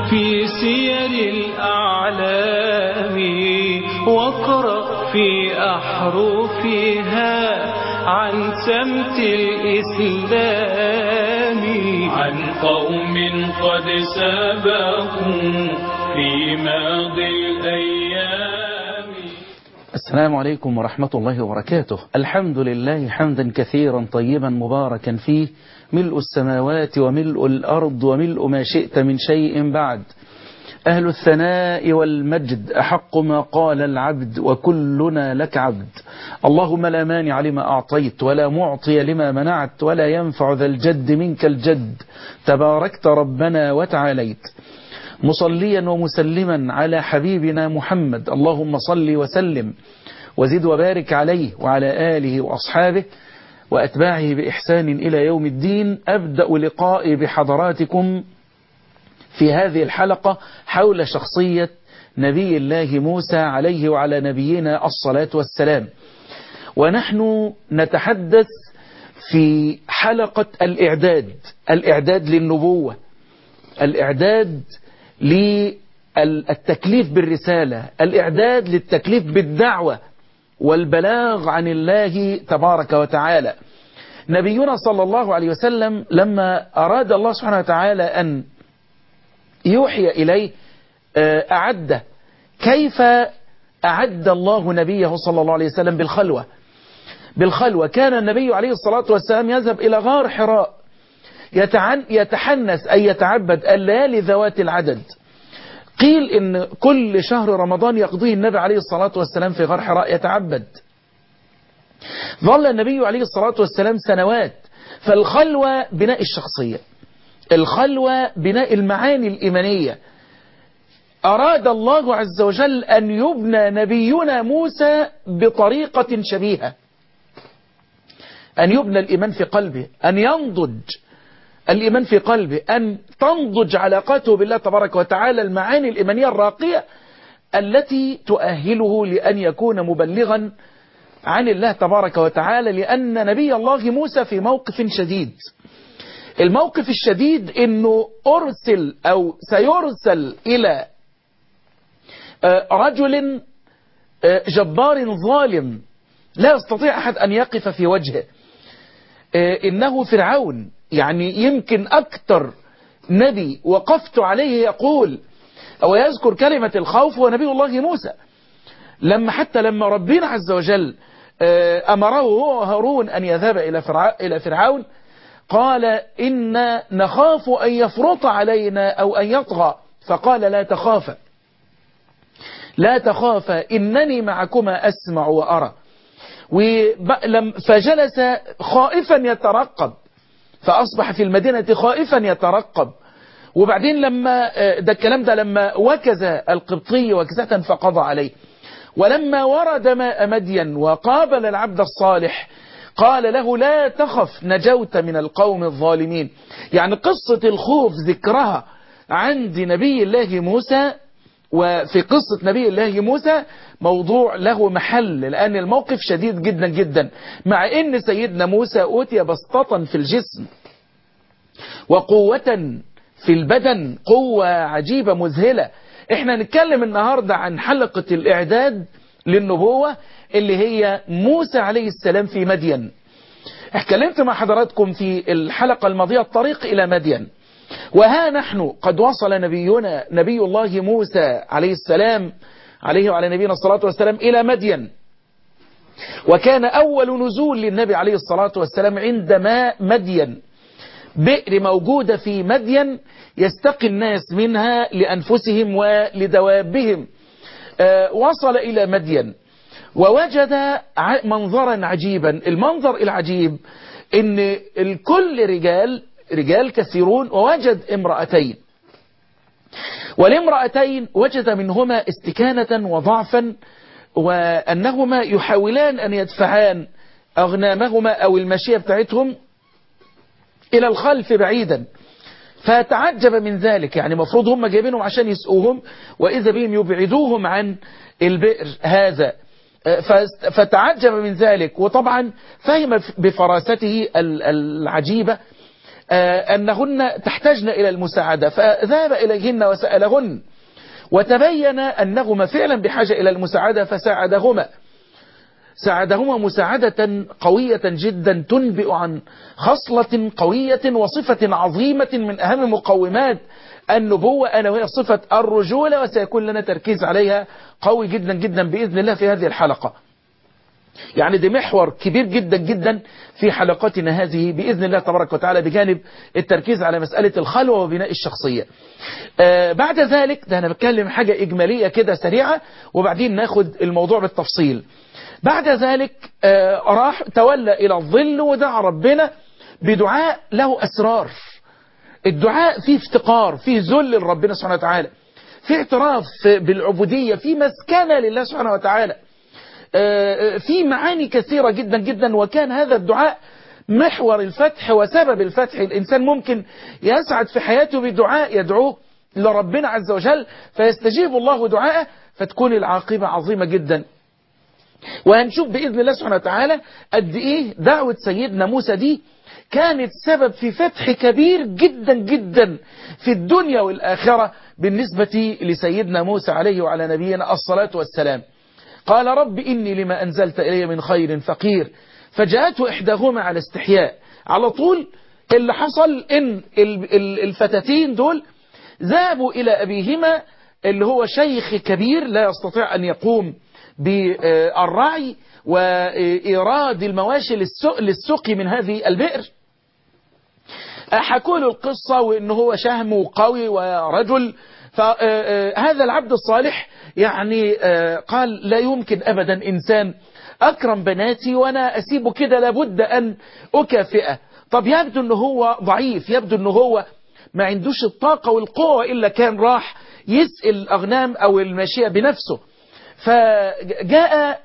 في سير الأعلام واقرأ في أحرفها عن سمت الإسلام عن قوم قد سبقوا في ماضي الأيام السلام عليكم ورحمة الله وبركاته الحمد لله حمدا كثيرا طيبا مباركا فيه ملء السماوات وملء الأرض وملء ما شئت من شيء بعد أهل الثناء والمجد أحق ما قال العبد وكلنا لك عبد اللهم لا مانع لما أعطيت ولا معطي لما منعت ولا ينفع ذا الجد منك الجد تباركت ربنا وتعاليت مصليا ومسلما على حبيبنا محمد اللهم صل وسلم وزد وبارك عليه وعلى آله وأصحابه وأتباعه بإحسان إلى يوم الدين أبدأ لقائي بحضراتكم في هذه الحلقة حول شخصية نبي الله موسى عليه وعلى نبينا الصلاة والسلام ونحن نتحدث في حلقة الإعداد الإعداد للنبوة الإعداد للتكليف بالرسالة الإعداد للتكليف بالدعوة والبلاغ عن الله تبارك وتعالى نبينا صلى الله عليه وسلم لما أراد الله سبحانه وتعالى أن يوحي إليه أعد كيف أعد الله نبيه صلى الله عليه وسلم بالخلوة بالخلوة كان النبي عليه الصلاة والسلام يذهب إلى غار حراء يتحنس أي يتعبد الليالي ذوات العدد قيل إن كل شهر رمضان يقضيه النبي عليه الصلاة والسلام في غار حراء يتعبد ظل النبي عليه الصلاة والسلام سنوات فالخلوة بناء الشخصية الخلوة بناء المعاني الإيمانية أراد الله عز وجل أن يبنى نبينا موسى بطريقة شبيهة أن يبنى الإيمان في قلبه أن ينضج الإيمان في قلبه أن تنضج علاقاته بالله تبارك وتعالى المعاني الإيمانية الراقية التي تؤهله لأن يكون مبلغا عن الله تبارك وتعالى لأن نبي الله موسى في موقف شديد الموقف الشديد انه ارسل او سيرسل الى رجل جبار ظالم لا يستطيع احد ان يقف في وجهه انه فرعون يعني يمكن اكتر نبي وقفت عليه يقول او يذكر كلمة الخوف هو نبي الله موسى لما حتى لما ربنا عز وجل امره هو هارون ان يذهب الى فرعون قال إن نخاف أن يفرط علينا أو أن يطغى فقال لا تخافا لا تخافا إنني معكما أسمع وأرى فجلس خائفا يترقب فأصبح في المدينة خائفا يترقب وبعدين لما ده الكلام ده لما وكز القبطي وكزة فقضى عليه ولما ورد ماء مدين وقابل العبد الصالح قال له لا تخف نجوت من القوم الظالمين يعني قصة الخوف ذكرها عند نبي الله موسى وفي قصة نبي الله موسى موضوع له محل لأن الموقف شديد جدا جدا مع أن سيدنا موسى أوتي بسطة في الجسم وقوة في البدن قوة عجيبة مذهلة احنا نتكلم النهاردة عن حلقة الإعداد للنبوة اللي هي موسى عليه السلام في مدين اتكلمت مع حضراتكم في الحلقة الماضية الطريق إلى مدين وها نحن قد وصل نبينا نبي الله موسى عليه السلام عليه وعلى نبينا الصلاة والسلام إلى مدين وكان أول نزول للنبي عليه الصلاة والسلام عند ماء مدين بئر موجودة في مدين يستقي الناس منها لأنفسهم ولدوابهم آه وصل إلى مدين ووجد منظرا عجيبا المنظر العجيب ان الكل رجال رجال كثيرون ووجد امرأتين والامرأتين وجد منهما استكانة وضعفا وأنهما يحاولان أن يدفعان أغنامهما أو المشية بتاعتهم إلى الخلف بعيدا فتعجب من ذلك يعني مفروض هم جايبينهم عشان يسقوهم وإذا بهم يبعدوهم عن البئر هذا فتعجب من ذلك وطبعا فهم بفراسته العجيبة أنهن تحتاجن إلى المساعدة فذهب إليهن وسألهن وتبين أنهما فعلا بحاجة إلى المساعدة فساعدهما ساعدهما مساعدة قوية جدا تنبئ عن خصلة قوية وصفة عظيمة من أهم مقومات النبوة أنا وهي صفة الرجولة وسيكون لنا تركيز عليها قوي جدا جدا بإذن الله في هذه الحلقة يعني ده محور كبير جدا جدا في حلقاتنا هذه بإذن الله تبارك وتعالى بجانب التركيز على مسألة الخلوة وبناء الشخصية آه بعد ذلك ده أنا بتكلم حاجة إجمالية كده سريعة وبعدين ناخد الموضوع بالتفصيل بعد ذلك آه راح تولى إلى الظل ودعا ربنا بدعاء له أسرار الدعاء فيه افتقار فيه ذل لربنا سبحانه وتعالى في اعتراف بالعبودية في مسكنة لله سبحانه وتعالى في معاني كثيرة جدا جدا وكان هذا الدعاء محور الفتح وسبب الفتح الإنسان ممكن يسعد في حياته بدعاء يدعوه لربنا عز وجل فيستجيب الله دعاءه فتكون العاقبة عظيمة جدا وهنشوف بإذن الله سبحانه وتعالى قد إيه دعوة سيدنا موسى دي كانت سبب في فتح كبير جدا جدا في الدنيا والآخرة بالنسبة لسيدنا موسى عليه وعلى نبينا الصلاة والسلام قال رب إني لما أنزلت إلي من خير فقير فجاءته إحداهما على استحياء على طول اللي حصل إن الفتاتين دول ذهبوا إلى أبيهما اللي هو شيخ كبير لا يستطيع أن يقوم بالرعي وإيراد المواشي للسقي من هذه البئر حكوا له القصة وإنه هو شهم وقوي ورجل فهذا العبد الصالح يعني قال لا يمكن أبدا إنسان أكرم بناتي وأنا أسيبه كده لابد أن أكافئه طب يبدو أنه هو ضعيف يبدو أنه هو ما عندوش الطاقة والقوة إلا كان راح يسأل الأغنام أو الماشية بنفسه فجاء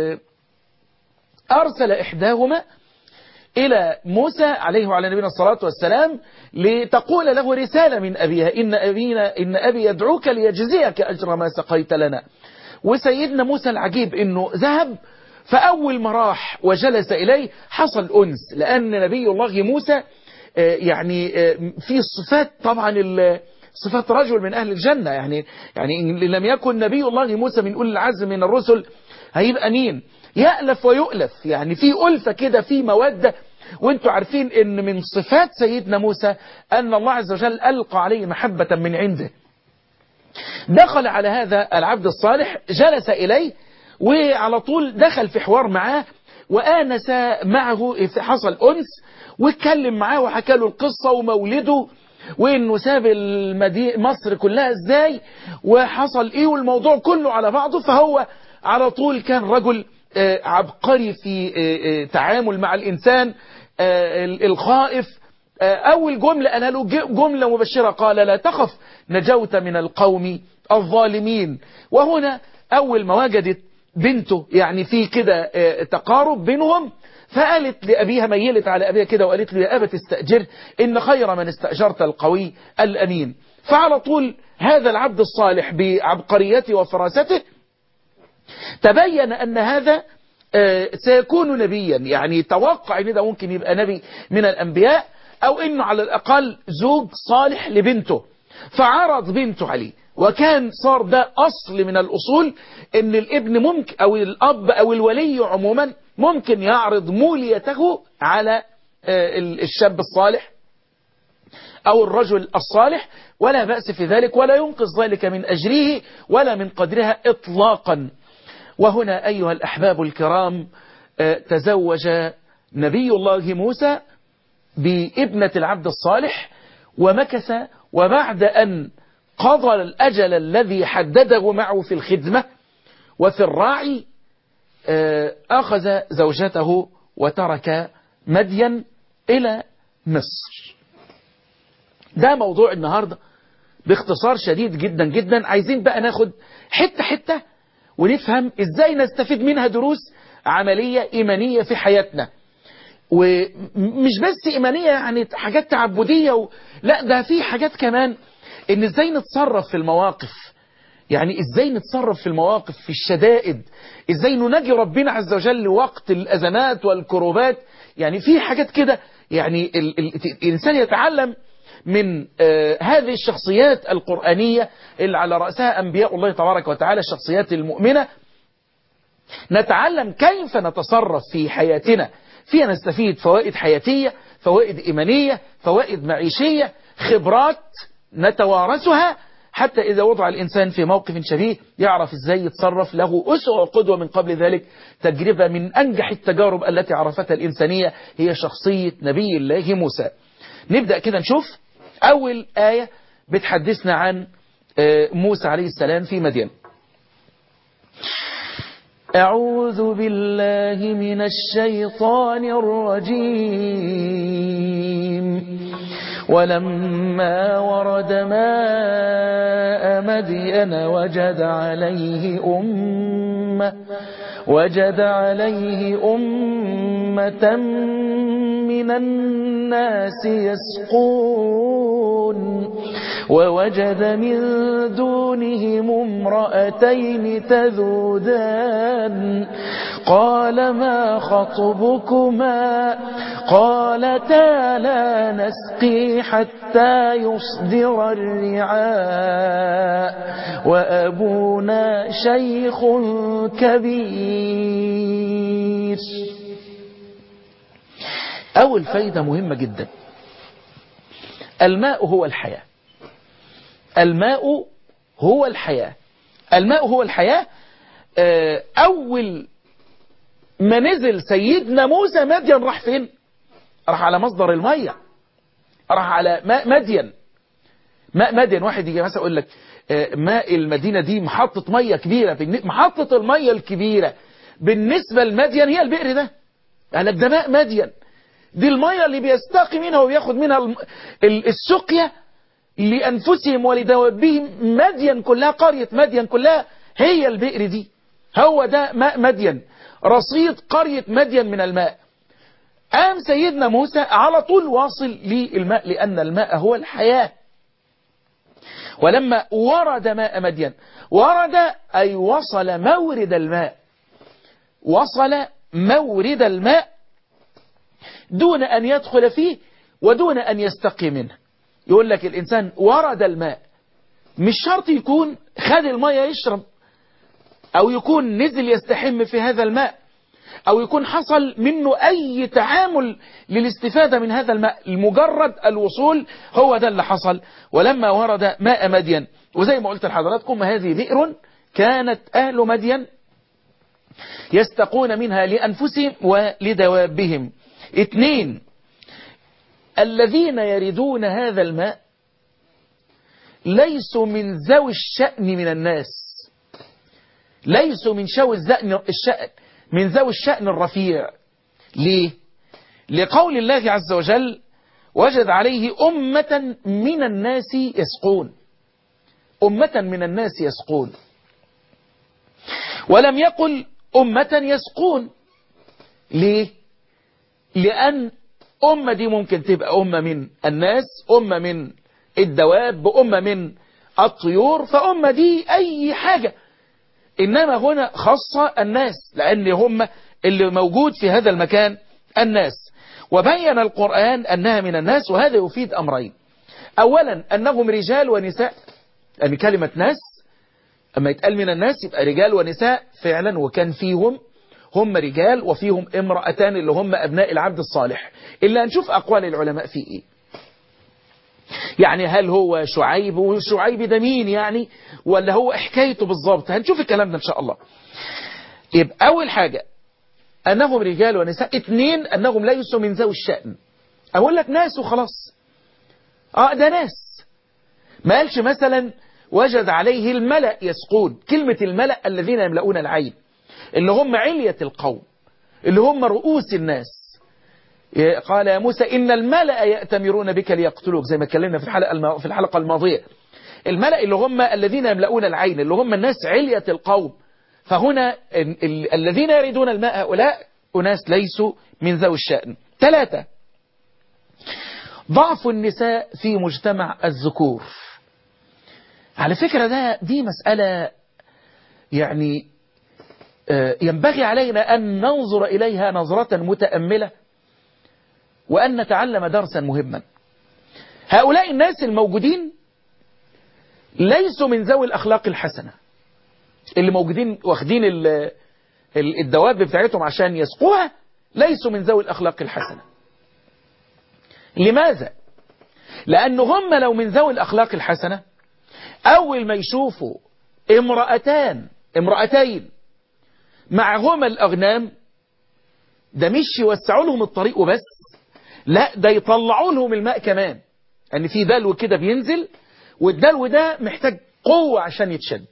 أرسل إحداهما إلى موسى عليه وعلى نبينا الصلاة والسلام لتقول له رسالة من أبيها إن, أبينا إن أبي يدعوك ليجزيك أجر ما سقيت لنا وسيدنا موسى العجيب إنه ذهب فأول ما راح وجلس إليه حصل أنس لأن نبي الله موسى يعني في صفات طبعا صفات رجل من أهل الجنة يعني يعني إن لم يكن نبي الله موسى من أولي العزم من الرسل هيبقى مين يألف ويؤلف يعني في ألفة كده في مودة وانتوا عارفين ان من صفات سيدنا موسى ان الله عز وجل ألقى عليه محبة من عنده دخل على هذا العبد الصالح جلس إليه وعلى طول دخل في حوار معاه وآنس معه حصل أنس واتكلم معاه وحكى له القصة ومولده وانه ساب المدينة مصر كلها ازاي وحصل ايه والموضوع كله على بعضه فهو على طول كان رجل عبقري في تعامل مع الإنسان الخائف أول جملة قالها له جملة مبشرة قال لا تخف نجوت من القوم الظالمين وهنا أول ما وجدت بنته يعني في كده تقارب بينهم فقالت لأبيها ميلت على أبيها كده وقالت له يا أبا تستأجر إن خير من استأجرت القوي الأمين فعلى طول هذا العبد الصالح بعبقريته وفراسته تبين أن هذا سيكون نبيا يعني توقع ان ده ممكن يبقى نبي من الأنبياء أو أنه على الأقل زوج صالح لبنته فعرض بنته عليه وكان صار ده أصل من الأصول أن الابن ممكن أو الأب أو الولي عموما ممكن يعرض موليته على الشاب الصالح أو الرجل الصالح ولا بأس في ذلك ولا ينقص ذلك من أجره ولا من قدرها إطلاقا وهنا أيها الأحباب الكرام تزوج نبي الله موسى بابنة العبد الصالح ومكث وبعد أن قضى الأجل الذي حدده معه في الخدمة وفي الراعي أخذ زوجته وترك مدين إلى مصر ده موضوع النهاردة باختصار شديد جدا جدا عايزين بقى ناخد حتة حتة ونفهم ازاي نستفيد منها دروس عملية إيمانية في حياتنا ومش بس إيمانية يعني حاجات تعبدية و... لا ده في حاجات كمان ان ازاي نتصرف في المواقف يعني ازاي نتصرف في المواقف في الشدائد ازاي نناجي ربنا عز وجل وقت الأزمات والكروبات يعني في حاجات كده يعني ال ال الإنسان يتعلم من آه هذه الشخصيات القرآنية اللي على رأسها أنبياء الله تبارك وتعالى الشخصيات المؤمنة نتعلم كيف نتصرف في حياتنا فيها نستفيد فوائد حياتية فوائد إيمانية فوائد معيشية خبرات نتوارثها حتى إذا وضع الإنسان في موقف شبيه يعرف إزاي يتصرف له أسوة وقدوة من قبل ذلك تجربة من أنجح التجارب التي عرفتها الإنسانية هي شخصية نبي الله موسى نبدأ كده نشوف أول آية بتحدثنا عن موسى عليه السلام في مدين أعوذ بالله من الشيطان الرجيم ولما ورد ماء مدين وجد عليه أمة وجد عليه أمة من الناس يسقون ووجد من دونهم امرأتين تذودان قال ما خطبكما قالتا لا نسقي حتى يصدر الرعاء وأبونا شيخ كبير أول فايدة مهمة جدا الماء هو الحياة الماء هو الحياة الماء هو الحياة أول ما نزل سيدنا موسى مدين راح فين راح على مصدر المية راح على ماء مدين ماء مدين واحد يجي مثلا يقول لك ماء المدينة دي محطة مية كبيرة محطة المية الكبيرة بالنسبة لمدين هي البئر ده قال لك ده ماء مدين دي المية اللي بيستقي منها وبياخد منها السقيا لأنفسهم ولدوابهم مدين كلها قرية مدين كلها هي البئر دي هو ده ماء مدين رصيد قرية مدين من الماء قام سيدنا موسى على طول واصل للماء لأن الماء هو الحياة ولما ورد ماء مدين ورد أي وصل مورد الماء وصل مورد الماء دون أن يدخل فيه ودون أن يستقي منه يقول لك الإنسان ورد الماء مش شرط يكون خد المية يشرب أو يكون نزل يستحم في هذا الماء أو يكون حصل منه أي تعامل للاستفادة من هذا الماء المجرد الوصول هو ده اللي حصل ولما ورد ماء مدين وزي ما قلت لحضراتكم هذه بئر كانت أهل مدين يستقون منها لأنفسهم ولدوابهم اثنين الذين يردون هذا الماء ليسوا من ذوي الشأن من الناس ليسوا من شوي الشأن من ذوي الشأن الرفيع ليه لقول الله عز وجل وجد عليه أمة من الناس يسقون أمة من الناس يسقون ولم يقل أمة يسقون ليه لأن أمة دي ممكن تبقى أمة من الناس أمة من الدواب أمة من الطيور فأمة دي أي حاجة إنما هنا خاصة الناس لأن هم اللي موجود في هذا المكان الناس وبين القرآن أنها من الناس وهذا يفيد أمرين أولا أنهم رجال ونساء يعني كلمة ناس أما يتقال من الناس يبقى رجال ونساء فعلا وكان فيهم هم رجال وفيهم امرأتان اللي هم أبناء العبد الصالح إلا نشوف أقوال العلماء في إيه يعني هل هو شعيب وشعيب ده مين يعني ولا هو حكايته بالظبط هنشوف الكلام ده إن شاء الله يبقى أول حاجة أنهم رجال ونساء اثنين أنهم ليسوا من ذوي الشأن أقول لك ناس وخلاص آه ده ناس ما قالش مثلا وجد عليه الملأ يسقون كلمة الملأ الذين يملؤون العين اللي هم علية القوم اللي هم رؤوس الناس قال يا موسى إن الملأ يأتمرون بك ليقتلوك زي ما اتكلمنا في الحلقة في الحلقة الماضية الملأ اللي هم الذين يملؤون العين اللي هم الناس علية القوم فهنا ال ال الذين يريدون الماء هؤلاء أناس ليسوا من ذوي الشأن ثلاثة ضعف النساء في مجتمع الذكور على فكرة ده دي مسألة يعني ينبغي علينا أن ننظر إليها نظرة متأملة وأن نتعلم درسا مهما هؤلاء الناس الموجودين ليسوا من ذوي الأخلاق الحسنة اللي موجودين واخدين الدواب بتاعتهم عشان يسقوها ليسوا من ذوي الأخلاق الحسنة لماذا؟ لأن هم لو من ذوي الأخلاق الحسنة أول ما يشوفوا امرأتان امرأتين معهما الأغنام ده مش يوسعوا لهم الطريق وبس لا ده يطلعوا لهم الماء كمان أن يعني في دلو كده بينزل والدلو ده محتاج قوة عشان يتشد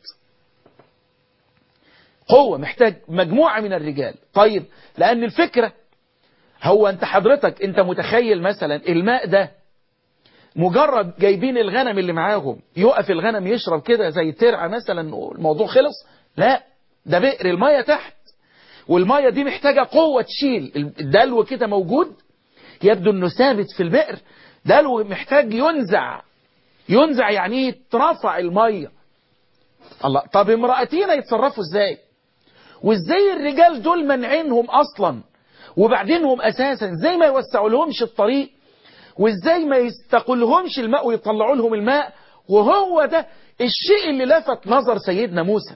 قوة محتاج مجموعة من الرجال طيب لأن الفكرة هو أنت حضرتك أنت متخيل مثلا الماء ده مجرد جايبين الغنم اللي معاهم يقف الغنم يشرب كده زي ترعة مثلا الموضوع خلص لا ده بئر المية تحت والمية دي محتاجة قوة تشيل الدلو كده موجود يبدو انه ثابت في البئر دلو محتاج ينزع ينزع يعني ايه يترفع المية الله طب امرأتين يتصرفوا ازاي وازاي الرجال دول منعينهم اصلا وبعدينهم اساسا ازاي ما يوسعوا لهمش الطريق وازاي ما يستقلهمش الماء ويطلعوا لهم الماء وهو ده الشيء اللي لفت نظر سيدنا موسى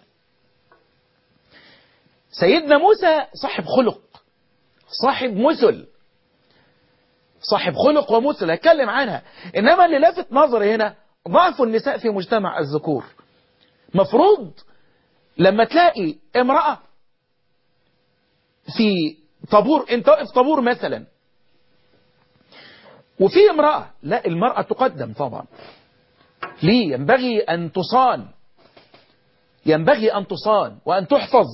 سيدنا موسى صاحب خلق صاحب مثل صاحب خلق ومثل هتكلم عنها انما اللي لفت نظري هنا ضعف النساء في مجتمع الذكور مفروض لما تلاقي امرأة في طابور انت واقف طابور مثلا وفي امرأة لا المرأة تقدم طبعا ليه ينبغي أن تصان ينبغي أن تصان وأن تحفظ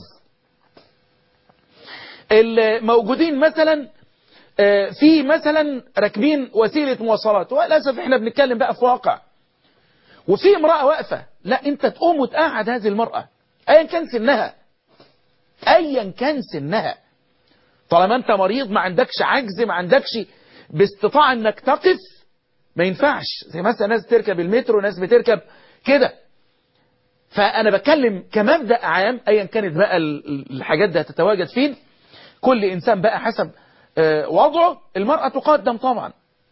الموجودين مثلا في مثلا راكبين وسيلة مواصلات وللأسف احنا بنتكلم بقى في واقع وفي امرأة واقفة لا انت تقوم وتقعد هذه المرأة ايا كان سنها ايا كان سنها طالما انت مريض ما عندكش عجز ما عندكش باستطاعة انك تقف ما ينفعش زي مثلا ناس بتركب المترو ناس بتركب كده فانا بتكلم كمبدأ عام ايا كانت بقى الحاجات دي هتتواجد فين كل انسان بقى حسب وضعه المرأة تقدم طبعا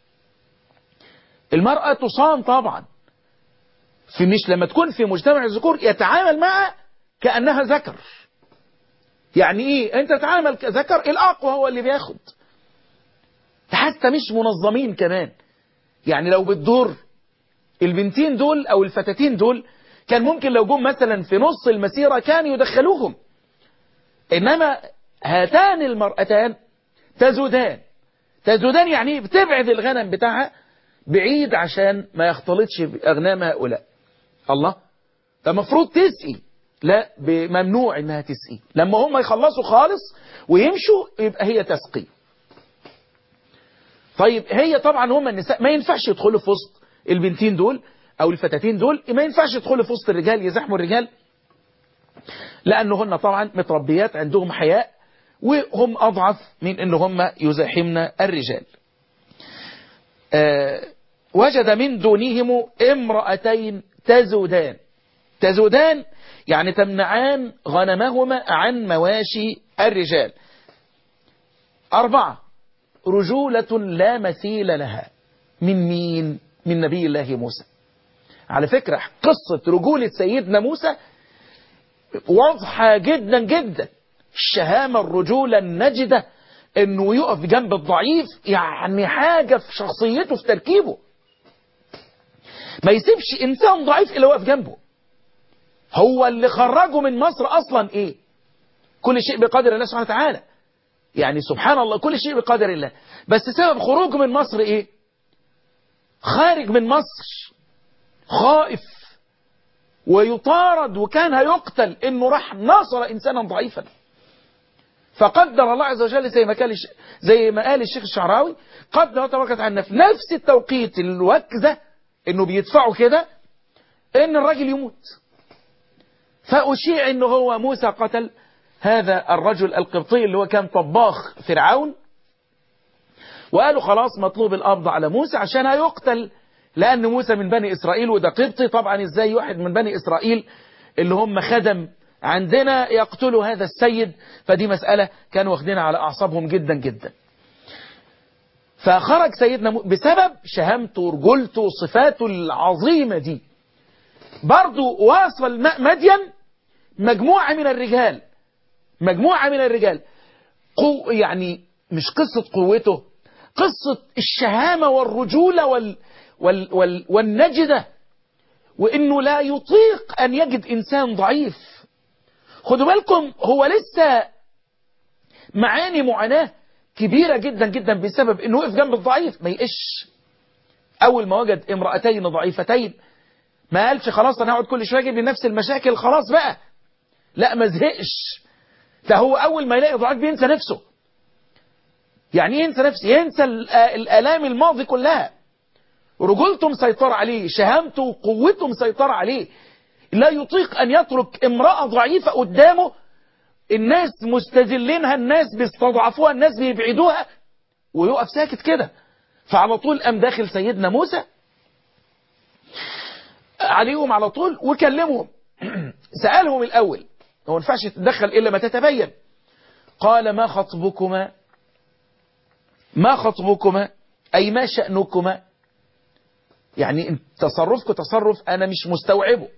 المرأة تصام طبعا في مش لما تكون في مجتمع الذكور يتعامل معها كأنها ذكر يعني ايه انت تتعامل كذكر الاقوى هو اللي بياخد حتى مش منظمين كمان يعني لو بتدور البنتين دول او الفتاتين دول كان ممكن لو جم مثلا في نص المسيرة كان يدخلوهم انما هاتان المرأتان تزودان تزودان يعني بتبعد الغنم بتاعها بعيد عشان ما يختلطش بأغنام هؤلاء الله ده مفروض تسقي لا ممنوع انها تسقي لما هم يخلصوا خالص ويمشوا يبقى هي تسقي طيب هي طبعا هم النساء ما ينفعش يدخلوا في وسط البنتين دول او الفتاتين دول ما ينفعش يدخلوا في وسط الرجال يزاحموا الرجال لانهن طبعا متربيات عندهم حياء وهم اضعف من ان هم يزاحمن الرجال آه وجد من دونهم امرأتين تزودان تزودان يعني تمنعان غنمهما عن مواشي الرجال أربعة رجولة لا مثيل لها من مين؟ من نبي الله موسى على فكرة قصة رجولة سيدنا موسى واضحة جدا جدا الشهامة الرجولة النجدة انه يقف جنب الضعيف يعني حاجة في شخصيته في تركيبه ما يسيبش انسان ضعيف الا واقف جنبه هو اللي خرجه من مصر اصلا ايه كل شيء بقدر الله سبحانه وتعالى يعني سبحان الله كل شيء بقدر الله بس سبب خروجه من مصر ايه خارج من مصر خائف ويطارد وكان هيقتل انه راح ناصر انسانا ضعيفا فقدر الله عز وجل زي ما قال زي ما قال الشيخ الشعراوي قدر تبارك وتعالى في نفس التوقيت الوقت ده انه بيدفعوا كده ان الراجل يموت فأشيع انه هو موسى قتل هذا الرجل القبطي اللي هو كان طباخ فرعون وقالوا خلاص مطلوب القبض على موسى عشان هيقتل لأن موسى من بني إسرائيل وده قبطي طبعا إزاي واحد من بني إسرائيل اللي هم خدم عندنا يقتلوا هذا السيد فدي مسألة كانوا واخدينها على أعصابهم جدا جدا فخرج سيدنا م... بسبب شهامته ورجولته وصفاته العظيمة دي برضو واصل مدين مجموعة من الرجال مجموعة من الرجال قو يعني مش قصة قوته قصة الشهامة والرجولة وال وال وال والنجدة وإنه لا يطيق أن يجد إنسان ضعيف خدوا بالكم هو لسه معاني معاناة كبيرة جدا جدا بسبب إنه وقف جنب الضعيف ما يقش أول ما وجد امرأتين ضعيفتين ما قالش خلاص أنا هقعد كل شوية أجيب لنفس المشاكل خلاص بقى لا ما زهقش ده هو أول ما يلاقي ضعيف بينسى نفسه يعني ينسى نفسه ينسى الآلام الماضي كلها رجولته مسيطرة عليه شهامته وقوته مسيطرة عليه لا يطيق أن يترك امرأة ضعيفة قدامه الناس مستذلينها الناس بيستضعفوها الناس بيبعدوها ويقف ساكت كده فعلى طول قام داخل سيدنا موسى عليهم على طول وكلمهم سألهم الأول هو ما ينفعش تتدخل إلا ما تتبين قال ما خطبكما ما خطبكما أي ما شأنكما يعني تصرفكم تصرف أنا مش مستوعبه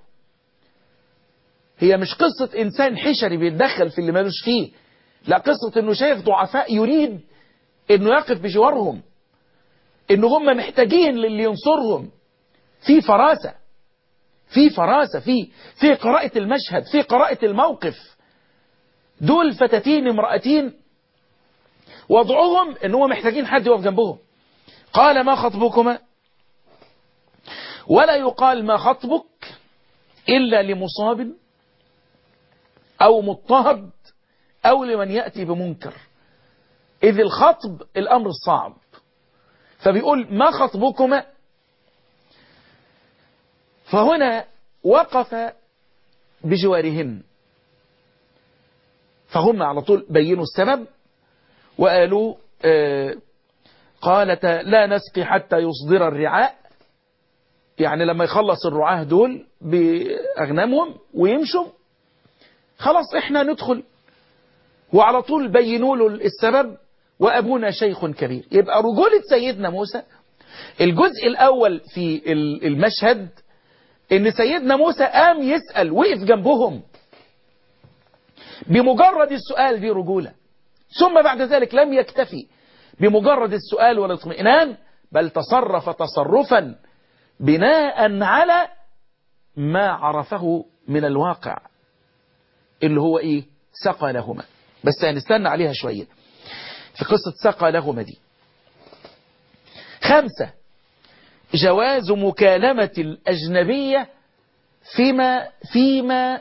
هي مش قصة إنسان حشري بيتدخل في اللي مالوش فيه لا قصة إنه شايف ضعفاء يريد إنه يقف بجوارهم إنه هم محتاجين للي ينصرهم في فراسة في فراسة في في قراءة المشهد في قراءة الموقف دول فتاتين امرأتين وضعهم ان هم محتاجين حد يقف جنبهم قال ما خطبكما ولا يقال ما خطبك إلا لمصاب أو مضطهد أو لمن يأتي بمنكر إذ الخطب الأمر الصعب فبيقول ما خطبكما فهنا وقف بجوارهن فهم على طول بينوا السبب وقالوا آه قالتا لا نسقي حتى يصدر الرعاء يعني لما يخلص الرعاه دول بأغنامهم ويمشوا خلاص احنا ندخل وعلى طول بينوا له السبب وأبونا شيخ كبير يبقى رجولة سيدنا موسى الجزء الأول في المشهد ان سيدنا موسى قام يسأل وقف جنبهم بمجرد السؤال دي رجولة ثم بعد ذلك لم يكتفي بمجرد السؤال والاطمئنان بل تصرف تصرفا بناء على ما عرفه من الواقع اللي هو ايه سقى لهما بس هنستنى عليها شوية في قصة سقى لهما دي خمسة جواز مكالمة الأجنبية فيما فيما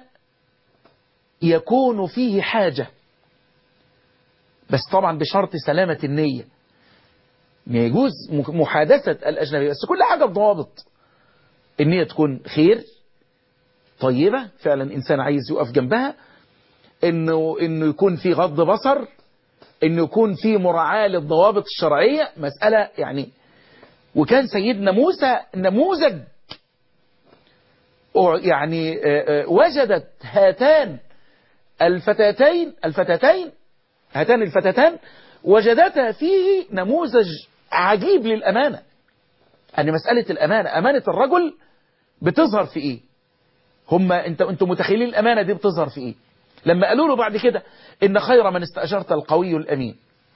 يكون فيه حاجة بس طبعا بشرط سلامة النية يجوز محادثة الأجنبية بس كل حاجة بضوابط النية تكون خير طيبة فعلا إنسان عايز يقف جنبها إنه, إنه يكون في غض بصر إنه يكون في مراعاة للضوابط الشرعية مسألة يعني وكان سيدنا موسى نموذج يعني وجدت هاتان الفتاتين الفتاتين هاتان الفتاتان وجدتا فيه نموذج عجيب للأمانة أن مسألة الأمانة أمانة الرجل بتظهر في إيه هم انت انتوا متخيلين الأمانة دي بتظهر في إيه لما قالوا له بعد كده إن خير من استأجرت القوي الأمين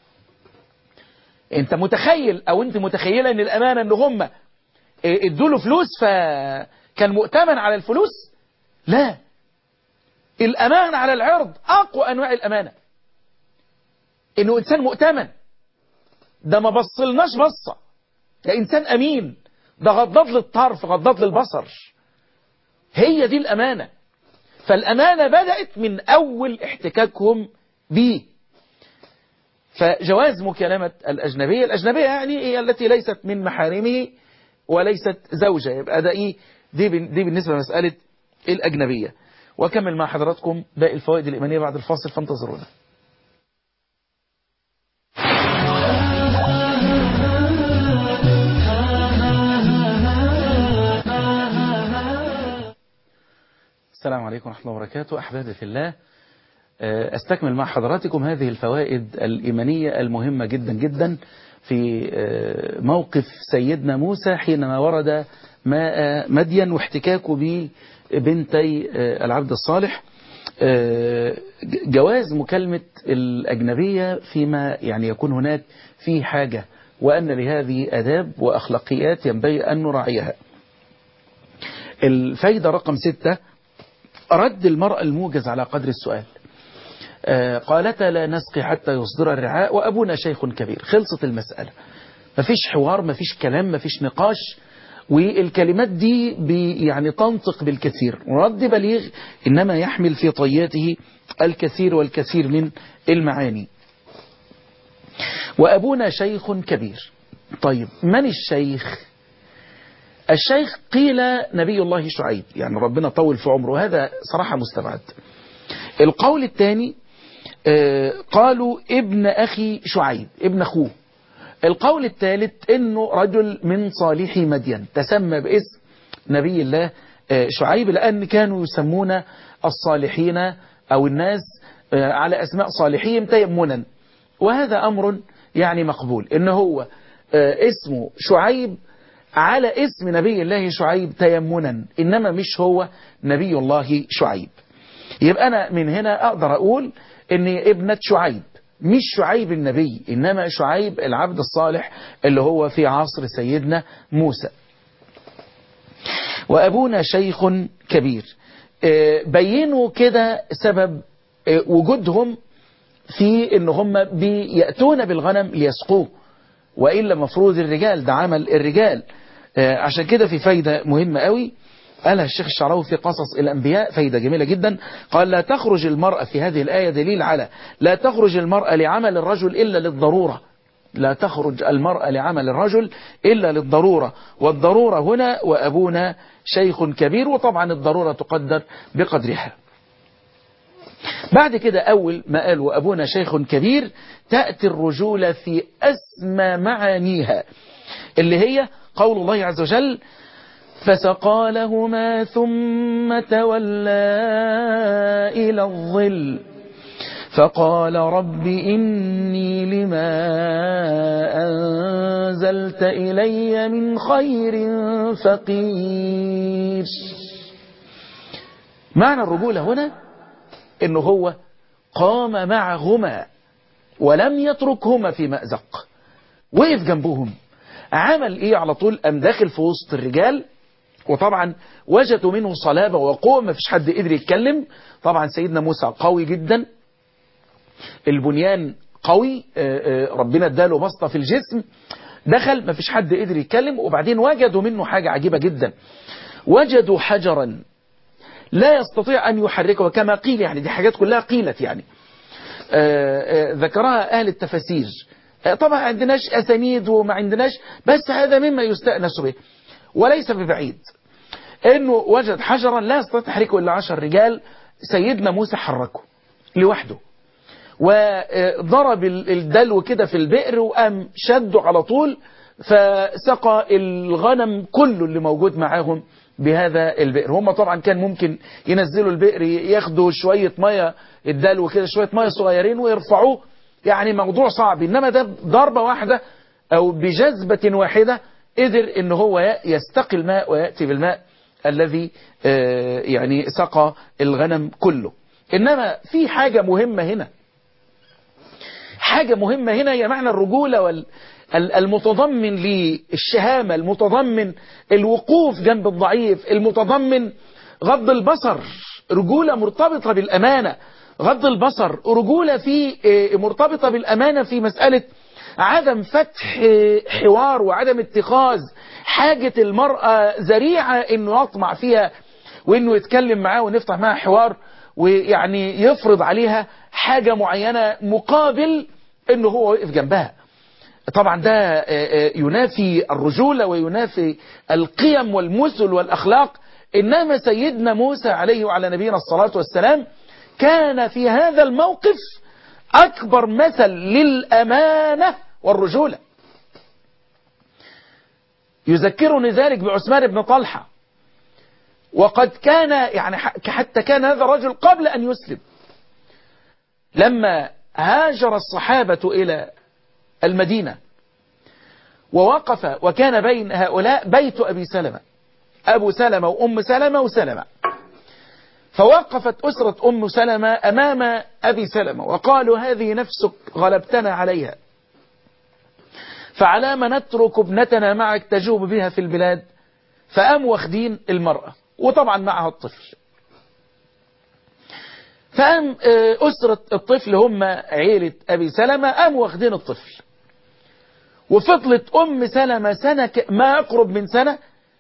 انت متخيل او انت متخيلة ان الامانة ان هم ادوا له فلوس فكان مؤتمن على الفلوس لا الامانة على العرض اقوى انواع الامانة انه انسان مؤتمن ده ما بصلناش بصة ده انسان امين ده غضض للطرف غضض للبصر هي دي الامانة فالامانة بدأت من اول احتكاكهم بيه فجواز مكالمة الأجنبية الأجنبية يعني هي التي ليست من محارمه وليست زوجة يبقى ده إيه دي, دي بالنسبة لمسألة الأجنبية وأكمل مع حضراتكم باقي الفوائد الإيمانية بعد الفاصل فانتظرونا السلام عليكم ورحمة الله وبركاته أحبابي في الله استكمل مع حضراتكم هذه الفوائد الإيمانية المهمة جدا جدا في موقف سيدنا موسى حينما ورد ماء مدين واحتكاكه ببنتي العبد الصالح جواز مكالمة الأجنبية فيما يعني يكون هناك فيه حاجة وأن لهذه أداب وأخلاقيات ينبغي أن نراعيها الفايدة رقم ستة رد المرأة الموجز على قدر السؤال قالتا لا نسقي حتى يصدر الرعاء وأبونا شيخ كبير خلصت المسألة مفيش حوار مفيش كلام مفيش نقاش والكلمات دي بي يعني تنطق بالكثير رد بليغ إنما يحمل في طياته الكثير والكثير من المعاني وأبونا شيخ كبير طيب من الشيخ الشيخ قيل نبي الله شعيب يعني ربنا طول في عمره هذا صراحة مستبعد القول الثاني قالوا ابن أخي شعيب ابن أخوه القول الثالث انه رجل من صالحي مدين تسمى باسم نبي الله شعيب لأن كانوا يسمون الصالحين أو الناس على أسماء صالحين تيمنا وهذا أمر يعني مقبول إن هو اسمه شعيب على اسم نبي الله شعيب تيمنا إنما مش هو نبي الله شعيب يبقى أنا من هنا أقدر أقول إن ابنة شعيب مش شعيب النبي إنما شعيب العبد الصالح اللي هو في عصر سيدنا موسى وأبونا شيخ كبير بينوا كده سبب وجودهم في ان هم بيأتون بالغنم ليسقوه وإلا مفروض الرجال ده عمل الرجال عشان كده في فايدة مهمة قوي قالها الشيخ الشعراوي في قصص الأنبياء فايدة جميلة جدا قال لا تخرج المرأة في هذه الآية دليل على لا تخرج المرأة لعمل الرجل إلا للضرورة لا تخرج المرأة لعمل الرجل إلا للضرورة والضرورة هنا وأبونا شيخ كبير وطبعا الضرورة تقدر بقدرها بعد كده أول ما قال وأبونا شيخ كبير تأتي الرجولة في أسمى معانيها اللي هي قول الله عز وجل فسقى لهما ثم تولى إلى الظل فقال رب إني لما أنزلت إلي من خير فقير معنى الرجولة هنا إنه هو قام معهما ولم يتركهما في مأزق وقف جنبهم عمل ايه على طول ام داخل في وسط الرجال وطبعا وجدوا منه صلابة وقوة ما فيش حد قدر يتكلم طبعا سيدنا موسى قوي جدا البنيان قوي ربنا اداله بسطة في الجسم دخل ما فيش حد قدر يتكلم وبعدين وجدوا منه حاجة عجيبة جدا وجدوا حجرا لا يستطيع أن يحركه كما قيل يعني دي حاجات كلها قيلت يعني ذكرها أهل التفاسير طبعا عندناش أسانيد وما عندناش بس هذا مما يستأنس به وليس ببعيد انه وجد حجرا لا يستطيع تحريكه الا عشر رجال سيدنا موسى حركه لوحده وضرب الدلو كده في البئر وقام شده على طول فسقى الغنم كله اللي موجود معاهم بهذا البئر هم طبعا كان ممكن ينزلوا البئر ياخدوا شوية مية الدلو كده شوية مية صغيرين ويرفعوه يعني موضوع صعب انما ده ضربة واحدة او بجذبة واحدة قدر ان هو يستقي الماء ويأتي بالماء الذي يعني سقى الغنم كله انما في حاجة مهمة هنا حاجة مهمة هنا هي معنى الرجولة وال المتضمن للشهامة المتضمن الوقوف جنب الضعيف المتضمن غض البصر رجولة مرتبطة بالأمانة غض البصر رجولة في مرتبطة بالأمانة في مسألة عدم فتح حوار وعدم اتخاذ حاجة المرأة ذريعة انه يطمع فيها وانه يتكلم معاه ونفتح معها حوار ويعني يفرض عليها حاجة معينة مقابل انه هو يقف جنبها طبعا ده ينافي الرجولة وينافي القيم والمثل والأخلاق إنما سيدنا موسى عليه وعلى نبينا الصلاة والسلام كان في هذا الموقف أكبر مثل للأمانة والرجولة يذكرني ذلك بعثمان بن طلحة وقد كان يعني حتى كان هذا الرجل قبل أن يسلم لما هاجر الصحابة إلى المدينة ووقف وكان بين هؤلاء بيت أبي سلمة أبو سلمة وأم سلمة وسلمة فوقفت أسرة أم سلمة أمام أبي سلمة وقالوا هذه نفسك غلبتنا عليها فعلى ما نترك ابنتنا معك تجوب بها في البلاد فقام واخدين المرأة وطبعا معها الطفل فقام أسرة الطفل هم عيلة أبي سلمة قام واخدين الطفل وفضلت أم سلمة سنة ما أقرب من سنة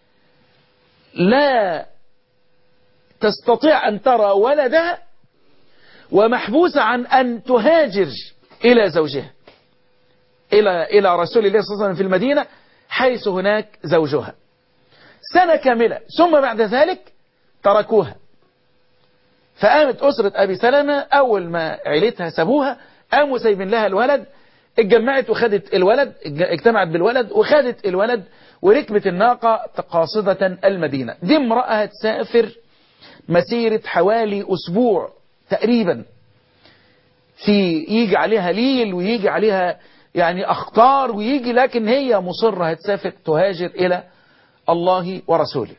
لا تستطيع أن ترى ولدها ومحبوسة عن أن تهاجر إلى زوجها إلى إلى رسول الله صلى الله عليه وسلم في المدينة حيث هناك زوجها سنة كاملة ثم بعد ذلك تركوها فقامت أسرة أبي سلمة أول ما عيلتها سابوها قاموا سايبين لها الولد اتجمعت وخدت الولد اجتمعت بالولد وخدت الولد وركبت الناقة قاصدة المدينة دي امرأة هتسافر مسيرة حوالي أسبوع تقريبا في يجي عليها ليل ويجي عليها يعني أخطار ويجي لكن هي مصرة هتسافر تهاجر إلى الله ورسوله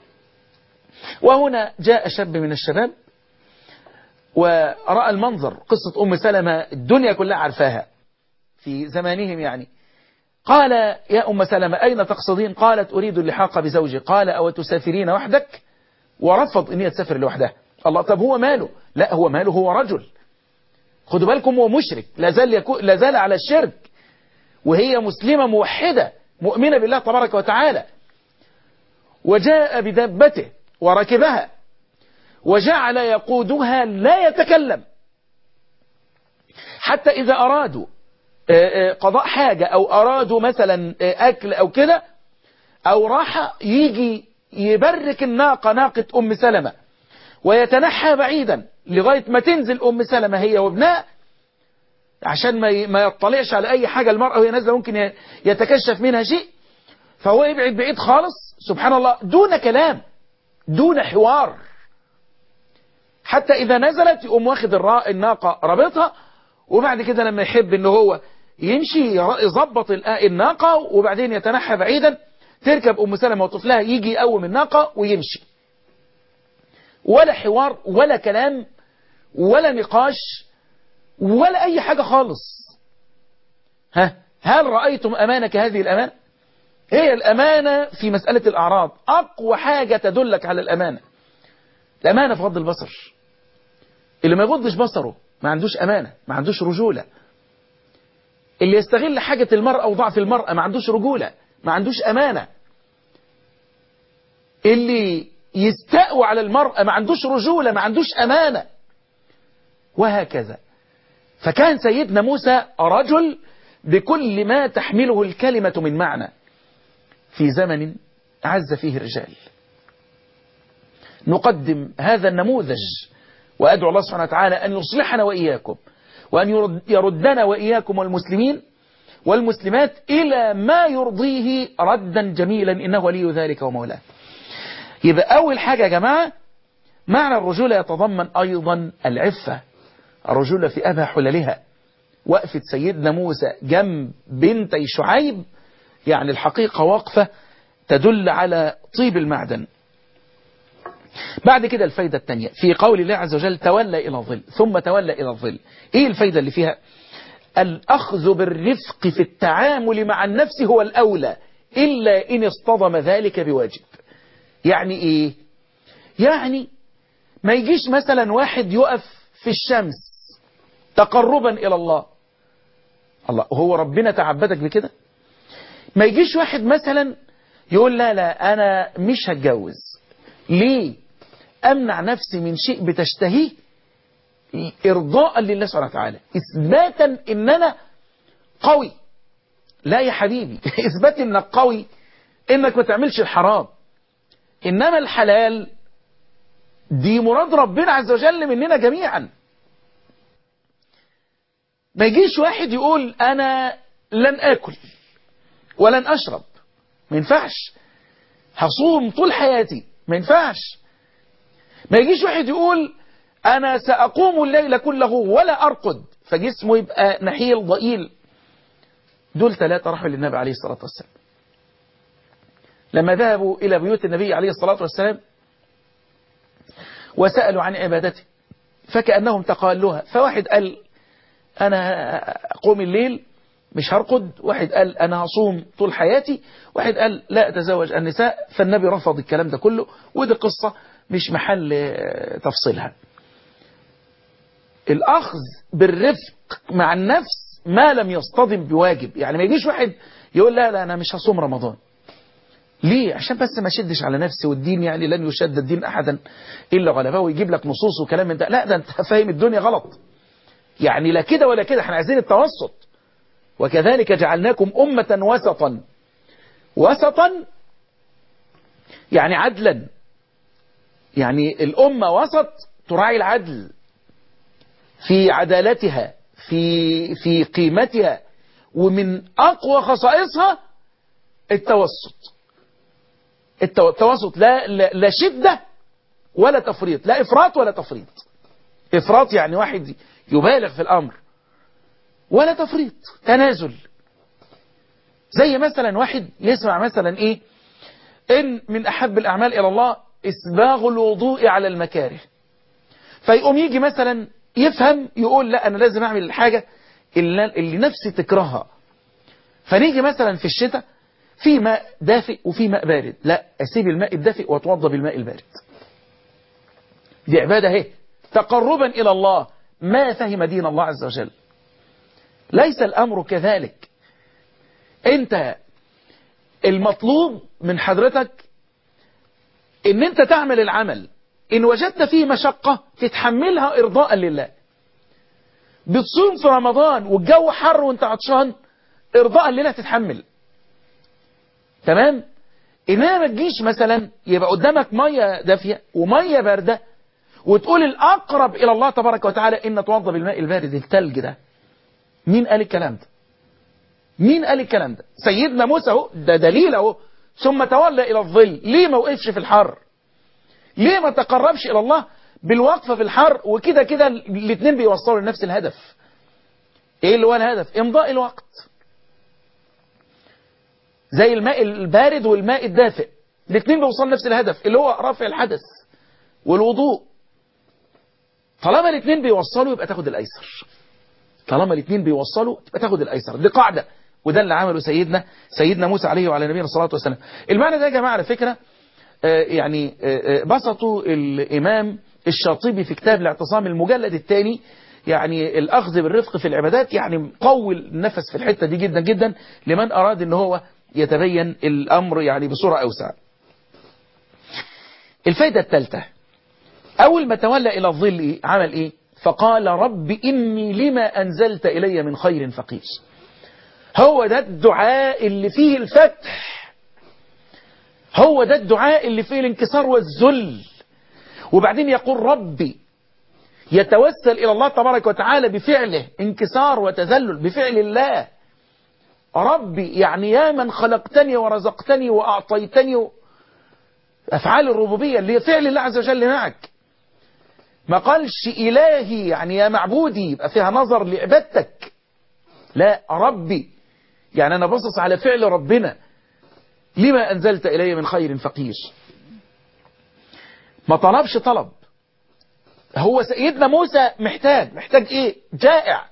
وهنا جاء شاب من الشباب ورأى المنظر قصة أم سلمة الدنيا كلها عارفاها في زمانهم يعني قال يا أم سلمة أين تقصدين قالت أريد اللحاق بزوجي قال أو تسافرين وحدك ورفض ان هي تسافر لوحدها الله طب هو ماله لا هو ماله هو رجل خدوا بالكم هو مشرك لا زال, يكو لا زال على الشرك وهي مسلمة موحدة مؤمنة بالله تبارك وتعالى وجاء بدابته وركبها وجعل يقودها لا يتكلم حتى إذا أرادوا قضاء حاجة أو أرادوا مثلا أكل أو كده أو راحة يجي يبرك الناقة ناقة أم سلمة ويتنحى بعيدا لغاية ما تنزل أم سلمة هي وابنها عشان ما ما يطلعش على أي حاجة المرأة وهي نازلة ممكن يتكشف منها شيء فهو يبعد بعيد خالص سبحان الله دون كلام دون حوار حتى إذا نزلت يقوم واخد الناقة رابطها وبعد كده لما يحب ان هو يمشي يظبط الناقة وبعدين يتنحى بعيدا تركب أم سلمة وطفلها يجي يقوم الناقة ويمشي ولا حوار ولا كلام ولا نقاش ولا أي حاجة خالص ها هل رأيتم أمانك هذه الأمانة هي الأمانة في مسألة الأعراض أقوى حاجة تدلك على الأمانة الأمانة في غض البصر اللي ما يغضش بصره ما عندوش أمانة ما عندوش رجولة اللي يستغل حاجة المرأة وضعف المرأة ما عندوش رجولة ما عندوش أمانة اللي يستقوى على المرأة ما عندوش رجولة ما عندوش أمانة وهكذا فكان سيدنا موسى رجل بكل ما تحمله الكلمة من معنى في زمن عز فيه الرجال نقدم هذا النموذج وأدعو الله سبحانه وتعالى أن يصلحنا وإياكم وأن يردنا وإياكم والمسلمين والمسلمات إلى ما يرضيه ردا جميلا إنه ولي ذلك ومولاه يبقى أول حاجة يا جماعة معنى الرجولة يتضمن أيضا العفة الرجولة في أبهى حللها وقفة سيدنا موسى جنب بنتي شعيب يعني الحقيقة وقفة تدل على طيب المعدن بعد كده الفايدة الثانية في قول الله عز وجل تولى إلى الظل ثم تولى إلى الظل إيه الفايدة اللي فيها الأخذ بالرفق في التعامل مع النفس هو الأولى إلا إن اصطدم ذلك بواجب يعني إيه يعني ما يجيش مثلا واحد يقف في الشمس تقربا إلى الله الله هو ربنا تعبدك بكده ما يجيش واحد مثلا يقول لا لا أنا مش هتجوز ليه أمنع نفسي من شيء بتشتهيه إرضاء لله سبحانه وتعالى إثباتا إن أنا قوي لا يا حبيبي إثبات إنك قوي إنك ما تعملش الحرام إنما الحلال دي مراد ربنا عز وجل مننا جميعا ما يجيش واحد يقول أنا لن آكل ولن أشرب ما ينفعش هصوم طول حياتي ما ينفعش ما يجيش واحد يقول أنا سأقوم الليل كله ولا أرقد فجسمه يبقى نحيل ضئيل دول ثلاثة راحوا للنبي عليه الصلاة والسلام لما ذهبوا إلى بيوت النبي عليه الصلاة والسلام وسألوا عن عبادته فكأنهم تقالوها فواحد قال أنا أقوم الليل مش هرقد واحد قال أنا هصوم طول حياتي واحد قال لا أتزوج النساء فالنبي رفض الكلام ده كله ودي قصة مش محل تفصيلها الأخذ بالرفق مع النفس ما لم يصطدم بواجب يعني ما يجيش واحد يقول لا لا أنا مش هصوم رمضان ليه عشان بس ما شدش على نفسي والدين يعني لن يشد الدين أحدا إلا غلبه ويجيب لك نصوص وكلام من ده لا ده أنت فاهم الدنيا غلط يعني لا كده ولا كده احنا عايزين التوسط وكذلك جعلناكم أمة وسطا وسطا يعني عدلا يعني الأمة وسط تراعي العدل في عدالتها في في قيمتها ومن أقوى خصائصها التوسط التوسط لا, لا, لا شدة ولا تفريط لا إفراط ولا تفريط إفراط يعني واحد يبالغ في الأمر ولا تفريط تنازل زي مثلا واحد يسمع مثلا إيه إن من أحب الأعمال إلى الله إسباغ الوضوء على المكاره فيقوم يجي مثلا يفهم يقول لا أنا لازم أعمل الحاجة اللي, اللي نفسي تكرهها فنيجي مثلا في الشتاء في ماء دافئ وفي ماء بارد لا أسيب الماء الدافئ وأتوضى بالماء البارد دي عبادة اهي تقربا إلى الله ما فهم دين الله عز وجل ليس الأمر كذلك أنت المطلوب من حضرتك ان انت تعمل العمل ان وجدت فيه مشقة تتحملها ارضاء لله بتصوم في رمضان والجو حر وانت عطشان ارضاء لله تتحمل تمام انما ما تجيش مثلا يبقى قدامك مية دافية ومية باردة وتقول الاقرب الى الله تبارك وتعالى ان نتوضى بالماء البارد التلج ده مين قال الكلام ده مين قال الكلام ده سيدنا موسى اهو ده دليل اهو ثم تولى الى الظل ليه ما وقفش في الحر ليه ما تقربش الى الله بالوقفه في الحر وكده كده الاثنين بيوصلوا لنفس الهدف ايه اللي هو الهدف امضاء الوقت زي الماء البارد والماء الدافئ الاثنين بيوصلوا لنفس الهدف اللي هو رفع الحدث والوضوء طالما الاثنين بيوصلوا يبقى تاخد الايسر طالما الاثنين بيوصلوا يبقى تاخد الايسر دي قاعده وده اللي عمله سيدنا سيدنا موسى عليه وعلى نبينا الصلاه والسلام المعنى ده يا جماعه على فكره آه يعني آه بسطوا الامام الشاطبي في كتاب الاعتصام المجلد الثاني يعني الاخذ بالرفق في العبادات يعني قوي النفس في الحته دي جدا جدا لمن اراد ان هو يتبين الامر يعني بصوره اوسع الفايده الثالثه اول ما تولى الى الظل عمل ايه فقال رب إني لما أنزلت إلي من خير فقير هو ده الدعاء اللي فيه الفتح هو ده الدعاء اللي فيه الانكسار والذل وبعدين يقول ربي يتوسل إلى الله تبارك وتعالى بفعله انكسار وتذلل بفعل الله ربي يعني يا من خلقتني ورزقتني وأعطيتني أفعال الربوبية اللي هي فعل الله عز وجل معك ما قالش إلهي يعني يا معبودي يبقى فيها نظر لعبادتك لا ربي يعني أنا بصص على فعل ربنا لما أنزلت إلي من خير فقير ما طلبش طلب هو سيدنا موسى محتاج محتاج إيه جائع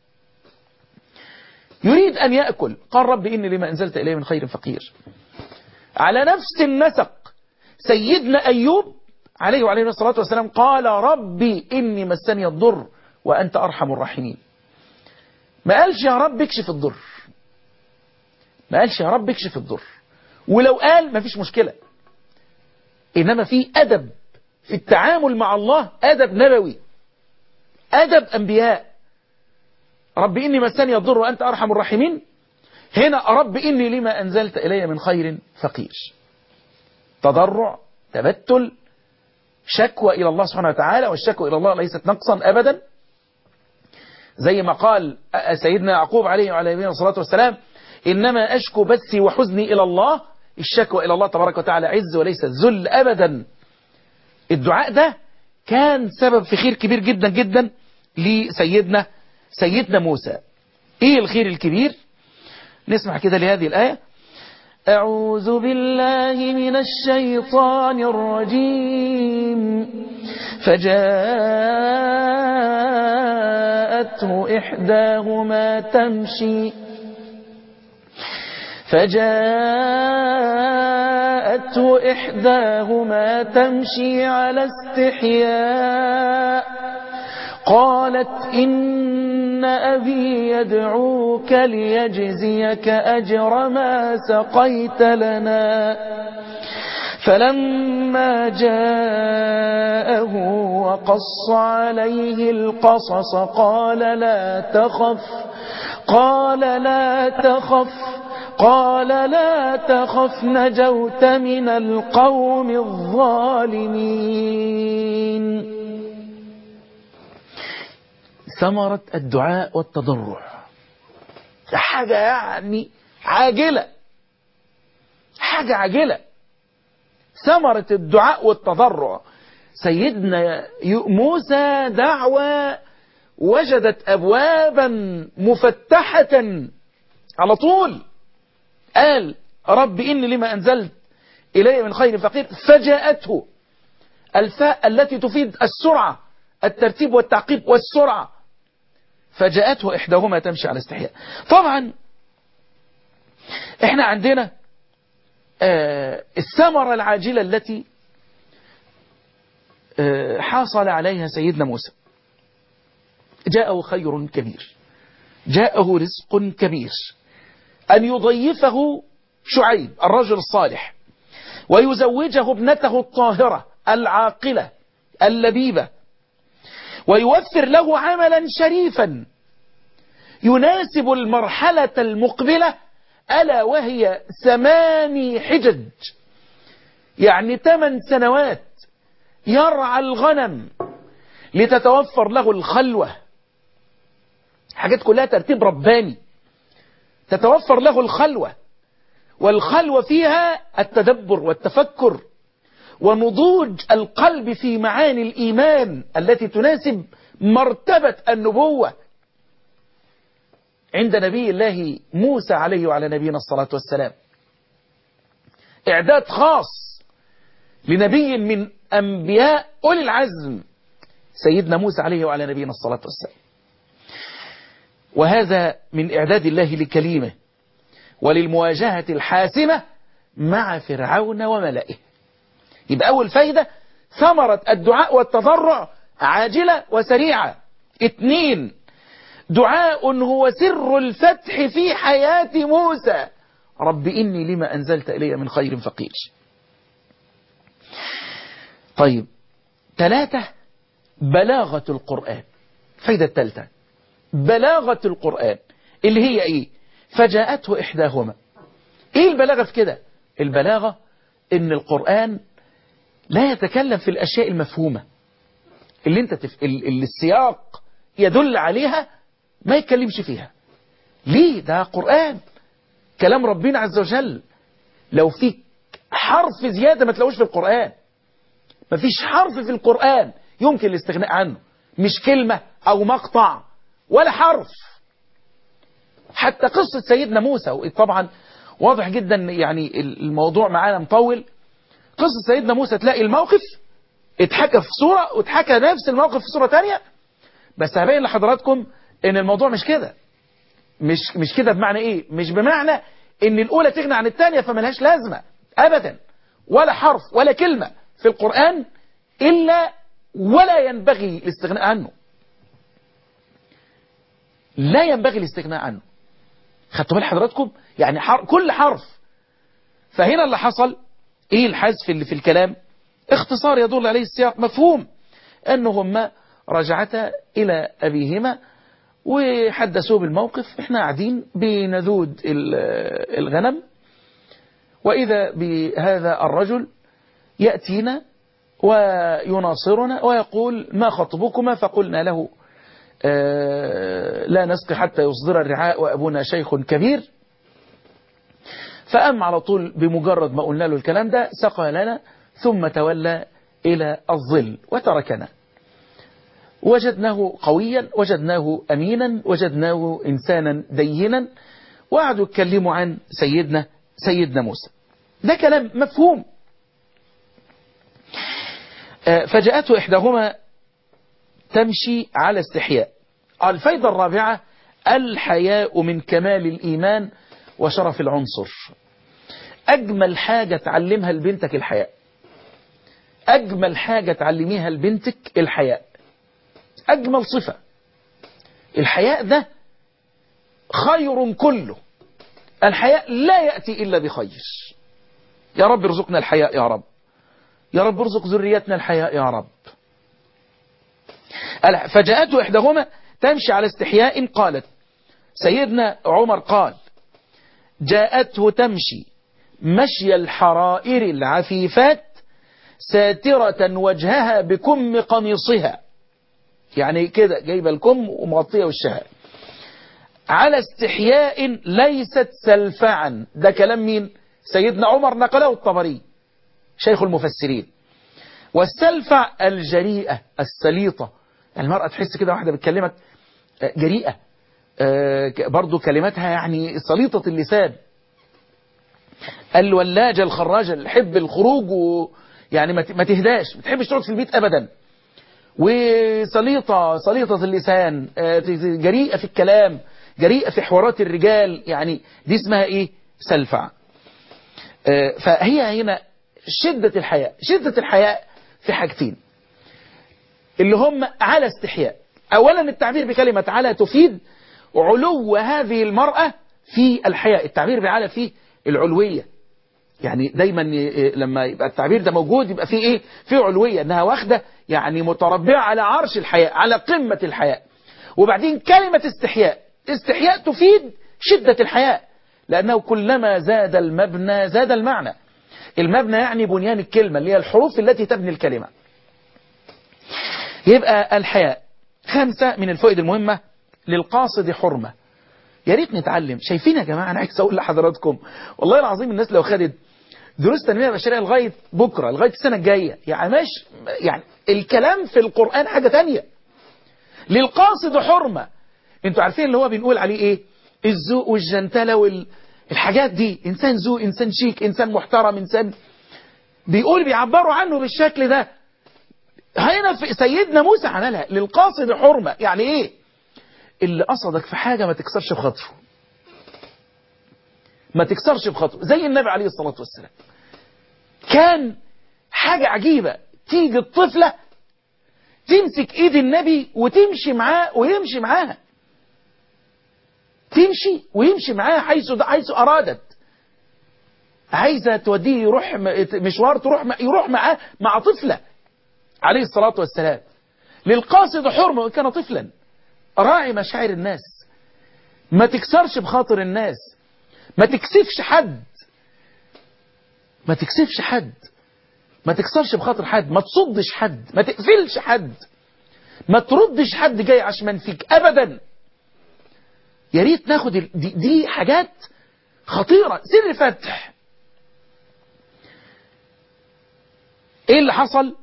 يريد أن يأكل قال رب إني لما أنزلت إلي من خير فقير على نفس النسق سيدنا أيوب عليه وعليه الصلاة والسلام قال ربي إني مسني الضر وأنت أرحم الراحمين ما قالش يا رب اكشف الضر ما قالش يا رب اكشف الضر ولو قال ما فيش مشكلة إنما في أدب في التعامل مع الله أدب نبوي أدب أنبياء رب إني مسني الضر وأنت أرحم الراحمين هنا رب إني لما أنزلت إلي من خير فقير تضرع تبتل شكوى إلى الله سبحانه وتعالى والشكوى إلى الله ليست نقصا أبدا زي ما قال سيدنا يعقوب عليه وعلى نبينا الصلاة والسلام إنما أشكو بثي وحزني إلى الله الشكوى إلى الله تبارك وتعالى عز وليس ذل أبدا الدعاء ده كان سبب في خير كبير جدا جدا لسيدنا سيدنا موسى إيه الخير الكبير نسمع كده لهذه الآية أعوذ بالله من الشيطان الرجيم فجاءته إحداهما تمشي فجاءته إحداهما تمشي على استحياء قالت إن أبي يدعوك ليجزيك أجر ما سقيت لنا فلما جاءه وقص عليه القصص قال لا تخف قال لا تخف قال لا تخف نجوت من القوم الظالمين ثمرة الدعاء والتضرع حاجة يعني عاجلة حاجة عاجلة ثمرة الدعاء والتضرع سيدنا موسى دعوة وجدت أبوابا مفتحة على طول قال رب إني لما أنزلت إلي من خير فقير فجاءته الفاء التي تفيد السرعة الترتيب والتعقيب والسرعة فجاءته إحداهما تمشي على استحياء طبعا احنا عندنا آه الثمرة العاجلة التي آه حاصل عليها سيدنا موسى جاءه خير كبير جاءه رزق كبير أن يضيفه شعيب الرجل الصالح ويزوجه ابنته الطاهرة العاقلة اللبيبة ويوفر له عملا شريفا يناسب المرحلة المقبلة ألا وهي ثماني حجج يعني ثمان سنوات يرعى الغنم لتتوفر له الخلوة حاجات كلها ترتيب رباني تتوفر له الخلوة والخلوة فيها التدبر والتفكر ونضوج القلب في معاني الإيمان التي تناسب مرتبة النبوة عند نبي الله موسى عليه وعلى نبينا الصلاة والسلام إعداد خاص لنبي من أنبياء أولي العزم سيدنا موسى عليه وعلى نبينا الصلاة والسلام وهذا من إعداد الله لكليمه وللمواجهة الحاسمة مع فرعون وملئه يبقى أول فايدة ثمرة الدعاء والتضرع عاجلة وسريعة اثنين دعاء هو سر الفتح في حياة موسى رب إني لما أنزلت إلي من خير فقير طيب ثلاثة بلاغة القرآن فايدة الثالثة بلاغة القرآن اللي هي ايه فجاءته إحداهما ايه البلاغة في كده البلاغة ان القرآن لا يتكلم في الأشياء المفهومة اللي انت تف... اللي السياق يدل عليها ما يتكلمش فيها ليه ده قرآن كلام ربنا عز وجل لو في حرف زيادة ما تلاقوش في القرآن ما فيش حرف في القرآن يمكن الاستغناء عنه مش كلمة أو مقطع ولا حرف حتى قصة سيدنا موسى طبعا واضح جدا يعني الموضوع معانا مطول قصة سيدنا موسى تلاقي الموقف اتحكى في صورة واتحكى نفس الموقف في صورة تانية بس هبين لحضراتكم ان الموضوع مش كده مش مش كده بمعنى ايه مش بمعنى ان الاولى تغنى عن الثانيه فملهاش لازمه ابدا ولا حرف ولا كلمه في القران الا ولا ينبغي الاستغناء عنه لا ينبغي الاستغناء عنه خدتوا بال حضراتكم يعني حر... كل حرف فهنا اللي حصل ايه الحذف اللي في الكلام اختصار يدل عليه السياق مفهوم انهما رجعتا الى ابيهما وحدثوه بالموقف احنا قاعدين بنذود الغنم واذا بهذا الرجل ياتينا ويناصرنا ويقول ما خطبكما فقلنا له لا نسقي حتى يصدر الرعاء وأبونا شيخ كبير فأم على طول بمجرد ما قلنا له الكلام ده سقى لنا ثم تولى إلى الظل وتركنا وجدناه قويا وجدناه أمينا وجدناه إنسانا دينا وقعدوا يتكلموا عن سيدنا سيدنا موسى ده كلام مفهوم فجاءته إحداهما تمشي على استحياء الفايدة الرابعة الحياء من كمال الإيمان وشرف العنصر أجمل حاجة تعلمها لبنتك الحياء أجمل حاجة تعلميها لبنتك الحياء أجمل صفة الحياء ده خير كله الحياء لا يأتي إلا بخير يا رب ارزقنا الحياء يا رب يا رب ارزق ذريتنا الحياء يا رب فجاءته إحداهما تمشي على استحياء قالت سيدنا عمر قال جاءته تمشي مشي الحرائر العفيفات ساترة وجهها بكم قميصها يعني كده جايبه الكم ومغطية وشها على استحياء ليست سلفعا ده كلام مين سيدنا عمر نقله الطبري شيخ المفسرين والسلفع الجريئة السليطة يعني المرأة تحس كده واحدة بتكلمك جريئة برضو كلماتها يعني سليطة اللسان الولاجة الخراجة اللي حب الخروج و يعني ما تهداش ما تحبش تقعد في البيت أبدا وسليطة سليطة اللسان جريئة في الكلام جريئة في حوارات الرجال يعني دي اسمها ايه سلفع فهي هنا شدة الحياء شدة الحياء في حاجتين اللي هم على استحياء اولا التعبير بكلمة على تفيد علو هذه المرأة في الحياء التعبير بعلى فيه العلوية يعني دايما لما يبقى التعبير ده موجود يبقى فيه ايه فيه علوية انها واخدة يعني متربعة على عرش الحياء على قمة الحياء وبعدين كلمة استحياء استحياء تفيد شدة الحياء لأنه كلما زاد المبنى زاد المعنى المبنى يعني بنيان الكلمة اللي هي الحروف التي تبني الكلمة يبقى الحياء خمسة من الفوائد المهمة للقاصد حرمة يا ريت نتعلم شايفين يا جماعة أنا عايز أقول لحضراتكم والله العظيم الناس لو خدت دروس تنمية بشرية لغاية بكرة لغاية السنة الجاية يعني مش يعني الكلام في القرآن حاجة تانية للقاصد حرمة انتوا عارفين اللي هو بنقول عليه ايه الذوق والجنتلة والحاجات دي انسان ذوق انسان شيك انسان محترم انسان بيقول بيعبروا عنه بالشكل ده هنا في سيدنا موسى عملها للقاصد حرمة يعني ايه اللي قصدك في حاجة ما تكسرش بخاطره ما تكسرش بخاطره زي النبي عليه الصلاة والسلام كان حاجة عجيبة تيجي الطفلة تمسك ايد النبي وتمشي معاه ويمشي معاها تمشي ويمشي معاها حيث حيث ارادت عايزه توديه يروح مشوار تروح يروح معاه مع طفله عليه الصلاه والسلام للقاصد حرمه وان كان طفلا راعي مشاعر الناس ما تكسرش بخاطر الناس ما تكسفش حد ما تكسفش حد ما تكسرش بخاطر حد ما تصدش حد ما تقفلش حد ما تردش حد جاي عشمان فيك ابدا يا ريت ناخد دي, دي حاجات خطيرة سر فتح ايه اللي حصل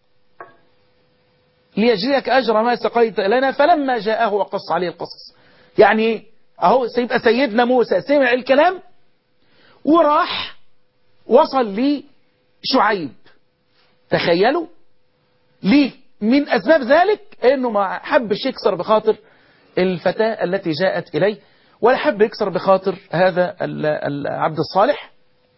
ليجزيك اجر ما سقيت لنا فلما جاءه وقص عليه القصص يعني ايه اهو سيبقى سيدنا موسى سمع الكلام وراح وصل لشعيب تخيلوا ليه من اسباب ذلك انه ما حبش يكسر بخاطر الفتاة التي جاءت إليه ولا حب يكسر بخاطر هذا العبد الصالح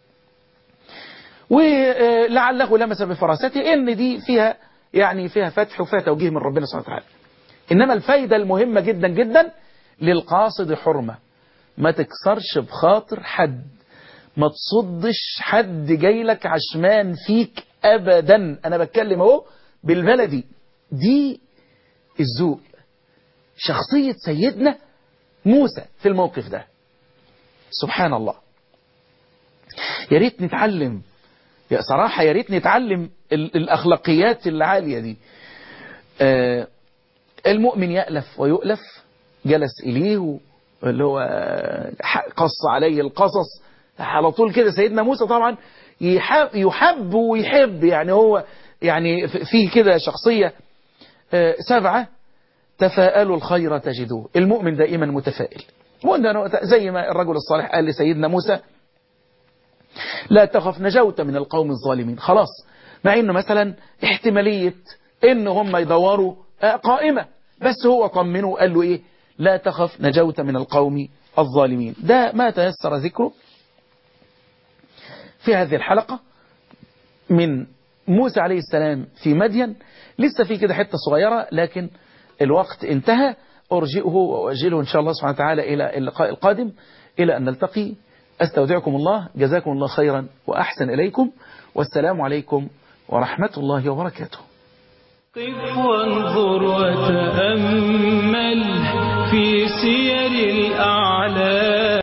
ولعله لمس بفراسته ان دي فيها يعني فيها فتح وفيها توجيه من ربنا سبحانه وتعالى انما الفايدة المهمة جدا جدا للقاصد حرمة ما تكسرش بخاطر حد ما تصدش حد جاي لك عشمان فيك ابدا انا بتكلم اهو بالبلدي دي الذوق شخصية سيدنا موسى في الموقف ده سبحان الله يا ريت نتعلم يا صراحة يا ريت نتعلم الأخلاقيات العالية دي آه المؤمن يألف ويؤلف جلس إليه اللي هو قص عليه القصص على طول كده سيدنا موسى طبعا يحب, يحب ويحب يعني هو يعني فيه كده شخصية آه سبعة تفاءلوا الخير تجدوه المؤمن دائما متفائل وقلنا زي ما الرجل الصالح قال لسيدنا موسى لا تخف نجوت من القوم الظالمين خلاص مع انه مثلا احتمالية ان هم يدوروا قائمة بس هو طمنه وقال له ايه لا تخف نجوت من القوم الظالمين ده ما تيسر ذكره في هذه الحلقة من موسى عليه السلام في مدين لسه في كده حتة صغيرة لكن الوقت انتهى أرجئه وأجله إن شاء الله سبحانه وتعالى إلى اللقاء القادم إلى أن نلتقي أستودعكم الله جزاكم الله خيرا وأحسن إليكم والسلام عليكم ورحمة الله وبركاته قف وانظر وتأمل في سير الأعلام